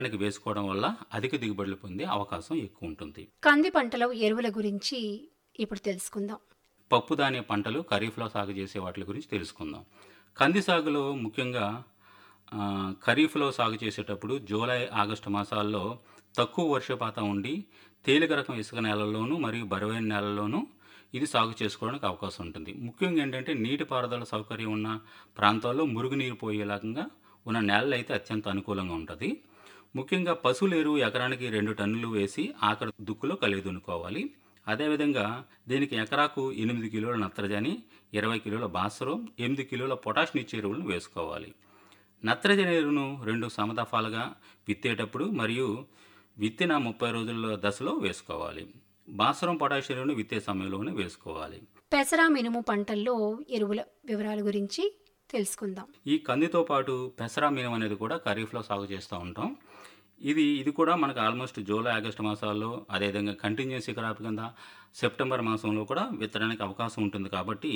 దానికి వేసుకోవడం వల్ల అధిక దిగుబడులు పొందే అవకాశం ఎక్కువ ఉంటుంది కంది పంటలో ఎరువుల గురించి ఇప్పుడు తెలుసుకుందాం పప్పు ధాన్య పంటలు ఖరీఫ్లో సాగు చేసే వాటి గురించి తెలుసుకుందాం కంది సాగులో ముఖ్యంగా ఆ, ఖరీఫ్లో సాగు చేసేటప్పుడు జూలై ఆగస్టు మాసాల్లో తక్కువ వర్షపాతం ఉండి తేలిక రకం ఇసుక నేలల్లోనూ మరియు బరువైన నేలల్లోనూ ఇది సాగు చేసుకోవడానికి అవకాశం ఉంటుంది ముఖ్యంగా ఏంటంటే నీటిపారుదల సౌకర్యం ఉన్న ప్రాంతాల్లో మురుగునీరు పోయేలాగా ఉన్న నేలలు అయితే అత్యంత అనుకూలంగా ఉంటుంది ముఖ్యంగా పశువుల ఎరువు ఎకరానికి రెండు టన్నులు వేసి ఆఖరి దుక్కులో కలిగి దున్నుకోవాలి అదేవిధంగా దీనికి ఎకరాకు ఎనిమిది కిలోల నత్రజని ఇరవై కిలోల భాస్వరం ఎనిమిది కిలోల పొటాష్ ఇచ్చే ఎరువులను వేసుకోవాలి నత్రజని ఎరువును రెండు సమదఫాలుగా విత్తేటప్పుడు మరియు విత్తిన ముప్పై రోజుల దశలో వేసుకోవాలి భాస్వరం పొటాష్ ఎరువును విత్తే సమయంలోనే వేసుకోవాలి పెసర మినుము పంటల్లో ఎరువుల వివరాల గురించి తెలుసుకుందాం ఈ కందితో పాటు పెసరా మీనం అనేది కూడా ఖరీఫ్లో సాగు చేస్తూ ఉంటాం ఇది ఇది కూడా మనకు ఆల్మోస్ట్ జూలై ఆగస్టు మాసాల్లో అదేవిధంగా కంటిన్యూసీ క్రాప్ కింద సెప్టెంబర్ మాసంలో కూడా విత్తడానికి అవకాశం ఉంటుంది కాబట్టి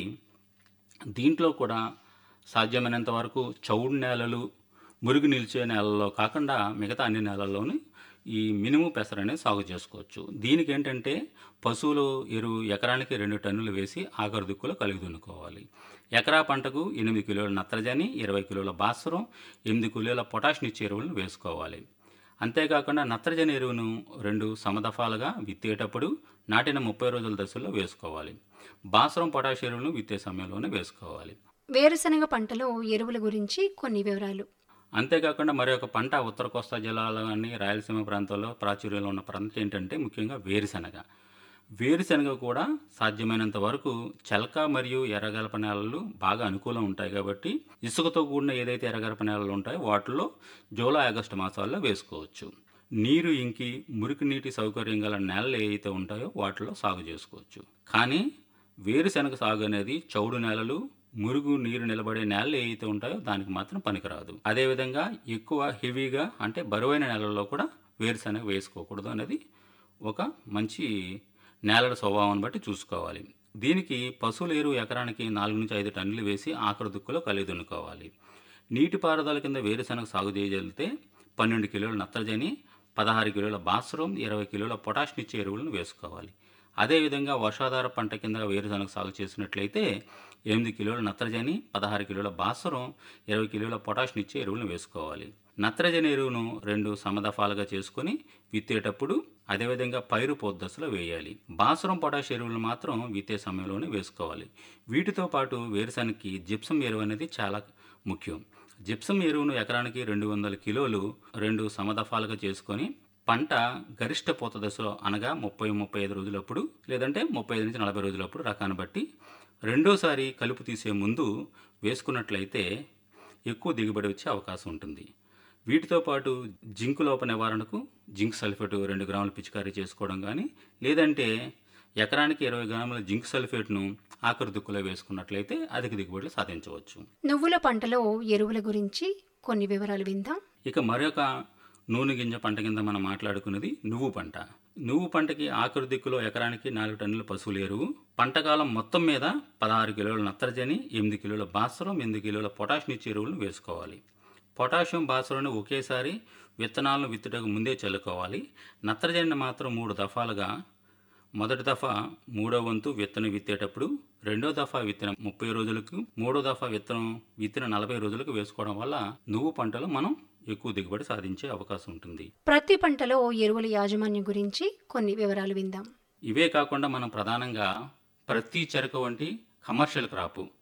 దీంట్లో కూడా సాధ్యమైనంత వరకు చౌడు నేలలు మురుగు నిలిచే నేలల్లో కాకుండా మిగతా అన్ని నేలల్లోనూ ఈ మినుము పెసర అనేది సాగు చేసుకోవచ్చు దీనికి ఏంటంటే పశువులు ఎరువు ఎకరానికి రెండు టన్నులు వేసి ఆఖరు దిక్కులో కలిగి దున్నుకోవాలి ఎకరా పంటకు ఎనిమిది కిలోల నత్రజని ఇరవై కిలోల భాస్వరం ఎనిమిది కిలోల పొటాషియం ఇచ్చే ఎరువులను వేసుకోవాలి అంతేకాకుండా నత్రజని ఎరువును రెండు సమదఫాలుగా విత్తేటప్పుడు నాటిన ముప్పై రోజుల దశలో వేసుకోవాలి భాస్వరం పొటాష్ ఎరువులను విత్తే సమయంలోనే వేసుకోవాలి వేరుశనగ పంటలో ఎరువుల గురించి కొన్ని వివరాలు అంతేకాకుండా మరి ఒక పంట ఉత్తర కోస్తా జిల్లాలో కానీ రాయలసీమ ప్రాంతాల్లో ప్రాచుర్యంలో ఉన్న ప్రాంతం ఏంటంటే ముఖ్యంగా వేరుశనగ వేరుశనగ కూడా సాధ్యమైనంత వరకు చెలక మరియు ఎర్రగలప నేలలు బాగా అనుకూలం ఉంటాయి కాబట్టి ఇసుకతో కూడిన ఏదైతే ఎర్రగలప నేలలు ఉంటాయో వాటిల్లో జూలై ఆగస్టు మాసాల్లో వేసుకోవచ్చు నీరు ఇంకి మురికి నీటి సౌకర్యం గల నేలలు ఏవైతే ఉంటాయో వాటిలో సాగు చేసుకోవచ్చు కానీ వేరుశనగ సాగు అనేది చౌడు నేలలు మురుగు నీరు నిలబడే నేలలు ఏవైతే ఉంటాయో దానికి మాత్రం పనికిరాదు అదేవిధంగా ఎక్కువ హెవీగా అంటే బరువైన నేలల్లో కూడా వేరుశనగ వేసుకోకూడదు అనేది ఒక మంచి నేలల స్వభావాన్ని బట్టి చూసుకోవాలి దీనికి పశువుల ఎరువు ఎకరానికి నాలుగు నుంచి ఐదు టన్నులు వేసి ఆఖరి దుక్కులో కలిగి దున్నుకోవాలి నీటిపారుదల కింద వేరుశనగ సాగు చేయగలిగితే పన్నెండు కిలోల నత్రజని పదహారు కిలోల భాస్వరం ఇరవై కిలోల పొటాషియం ఇచ్చే ఎరువులను వేసుకోవాలి అదేవిధంగా వర్షాధార పంట కింద వేరుశనగ సాగు చేసినట్లయితే ఎనిమిది కిలోల నత్రజని పదహారు కిలోల భాస్వరం ఇరవై కిలోల పొటాషియం ఇచ్చే ఎరువులను వేసుకోవాలి నత్రజని ఎరువును రెండు సమదఫాలుగా చేసుకొని విత్తేటప్పుడు అదేవిధంగా పైరు పోద్దశలో వేయాలి భాస్వరం పొటాష్ ఎరువులు మాత్రం విత్తే సమయంలోనే వేసుకోవాలి వీటితో పాటు వేరుశనగకి జిప్సం ఎరువు అనేది చాలా ముఖ్యం జిప్సం ఎరువును ఎకరానికి రెండు వందల కిలోలు రెండు సమదఫాలుగా చేసుకొని పంట గరిష్ట పూత దశలో అనగా ముప్పై ముప్పై ఐదు రోజులప్పుడు లేదంటే ముప్పై ఐదు నుంచి నలభై రోజులప్పుడు రకాన్ని బట్టి రెండోసారి కలుపు తీసే ముందు వేసుకున్నట్లయితే ఎక్కువ దిగుబడి వచ్చే అవకాశం ఉంటుంది వీటితో పాటు జింకు లోప నివారణకు జింక్ సల్ఫేట్ రెండు గ్రాములు పిచికారీ చేసుకోవడం కానీ లేదంటే ఎకరానికి ఇరవై గ్రాముల జింక్ సల్ఫేట్ను ఆఖరి దుక్కులో వేసుకున్నట్లయితే అధిక దిగుబడులు సాధించవచ్చు నువ్వుల పంటలో ఎరువుల గురించి కొన్ని వివరాలు విందాం ఇక మరొక నూనె గింజ పంట కింద మనం మాట్లాడుకున్నది నువ్వు పంట నువ్వు పంటకి ఆఖరి దిక్కులో ఎకరానికి నాలుగు టన్నుల పశువుల ఎరువు పంటకాలం మొత్తం మీద పదహారు కిలోల నత్రజని ఎనిమిది కిలోల భాస్వరం ఎనిమిది కిలోల పొటాషియం ఇచ్చే ఎరువులను వేసుకోవాలి పొటాషియం భాస్వరాన్ని ఒకేసారి విత్తనాలను విత్తుటకు ముందే చల్లుకోవాలి నత్రజనిని మాత్రం మూడు దఫాలుగా మొదటి దఫా మూడో వంతు విత్తనం విత్తేటప్పుడు రెండో దఫా విత్తనం ముప్పై రోజులకు మూడో దఫా విత్తనం విత్తిన నలభై రోజులకు వేసుకోవడం వల్ల నువ్వు పంటలో మనం ఎక్కువ దిగుబడి సాధించే అవకాశం ఉంటుంది ప్రతి పంటలో ఎరువుల యాజమాన్యం గురించి కొన్ని వివరాలు విందాం ఇవే కాకుండా మనం ప్రధానంగా ప్రతి చెరకు వంటి కమర్షియల్ క్రాప్